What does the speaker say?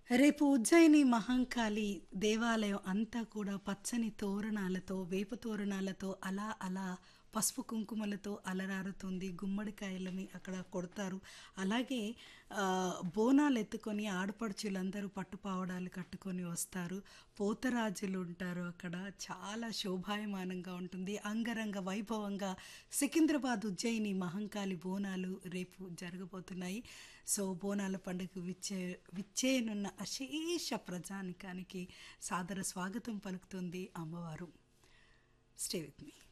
రేపు ఉజ్జయిని మహంకాళి దేవాలయం అంతా కూడా పచ్చని తోరణాలతో వేప తోరణాలతో అలా అలా పసుపు కుంకుమలతో అలరారుతుంది గుమ్మడికాయలని అక్కడ కొడతారు అలాగే ఆ, బోనాలు ఎత్తుకొని ఆడపడుచులందరూ పట్టుపావడాలు కట్టుకొని వస్తారు పోతరాజులు ఉంటారు అక్కడ చాలా శోభాయమానంగా ఉంటుంది అంగరంగ వైభవంగా సికింద్రాబాద్ ఉజ్జయిని మహంకాళి బోనాలు రేపు జరగబోతున్నాయి సో బోనాల పండుగ విచ్చే విచ్చేయనున్న అశేష ప్రజానికానికి సాదర స్వాగతం పలుకుతుంది అమ్మవారు స్టే విత్ మీ